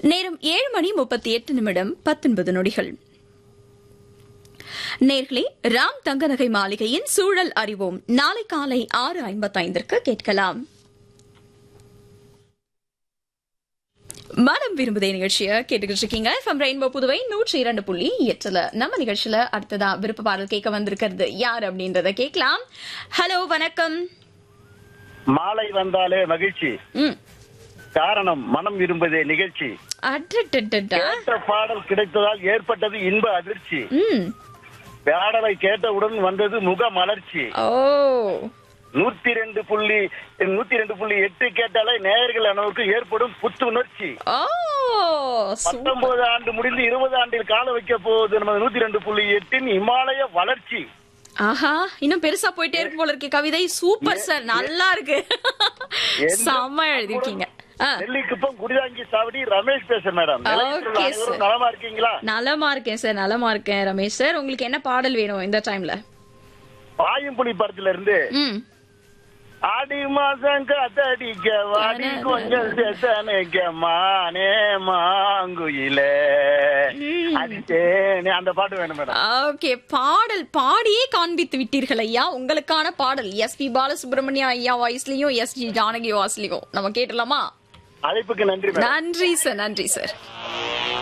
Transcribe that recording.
நேரம் ஏழு மணி முப்பத்தி எட்டு நிமிடம் பத்தொன்பது நொடிகள் நேர்களே ராம் தங்கநகை மாளிகையின் சூழல் அறிவோம் நாளை காலை ஆறு ஐம்பத்தைந்திற்கு கேட்கலாம் மனம் விரும்புதே நிகழ்ச்சியை கேட்டுக்கிட்டு இருக்கீங்க எஃப்எம் ரெயின்போ புதுவை நூற்றி இரண்டு புள்ளி எட்டுல நம்ம நிகழ்ச்சியில அடுத்ததா விருப்ப பாடல் கேட்க வந்திருக்கிறது யார் அப்படின்றத கேட்கலாம் ஹலோ வணக்கம் மாலை வந்தாலே மகிழ்ச்சி ம் காரணம் மனம் விரும்புதே நிகழ்ச்சி அடடடடா. கேட்ட பாடல் கிடைத்ததால் ஏற்பட்டது இன்ப அதிர்ச்சி ம் பாடலை கேட்டவுடன் வந்தது முக மலர்ச்சி ஓ நூத்தி ரெண்டு புள்ளி நூத்தி ரெண்டு புள்ளி எட்டு கேட்டாலே நேயர்கள் அனைவருக்கு ஏற்படும் புத்துணர்ச்சி ஓ சூ- பத்தொன்பது ஆண்டு முடிந்து இருபது ஆண்டில் கால வைக்க போகுது நம்ம நூத்தி ரெண்டு புள்ளி எட்டின் இமாலய வளர்ச்சி ஆஹா இன்னும் பெருசா போயிட்டே இருக்கு போல இருக்கு கவிதை சூப்பர் சார் நல்லா இருக்கு செம்ம எழுதிருக்கீங்க ஆ, நெல்லிக்குப்பம் குடிதாங்கி சாவடி ரமேஷ் பேசுறேன் மேடம் நிலையத்தில் Okay, அனைவரும் sir. நலமா இருக்கீங்களா நலமா இருக்கேன் சார் நலமா இருக்கேன் ரமேஷ் சார் உங்களுக்கு என்ன பாடல் வேணும் இந்த டைம்ல பாயும்புலி படத்துல இருந்து ம் ஆடி மாசம் காத்தடிக்க வாடி கொஞ்சம் சேத்தனைக்க மானே மாங்குயிலே அடிச்சேனே அந்த பாட்டு வேணும் மேடம் ஓகே பாடல் பாடியே காண்பித்து விட்டீர்கள் ஐயா உங்களுக்கான பாடல் எஸ் பி பாலசுப்ரமணியா ஐயா வாய்ஸ்லயும் எஸ் ஜி ஜானகி வாய்ஸ்லயும் நம்ம கேட்டலாமா அழைப்புக்கு நன்றி மேடம் நன்றி சார் நன்றி சார்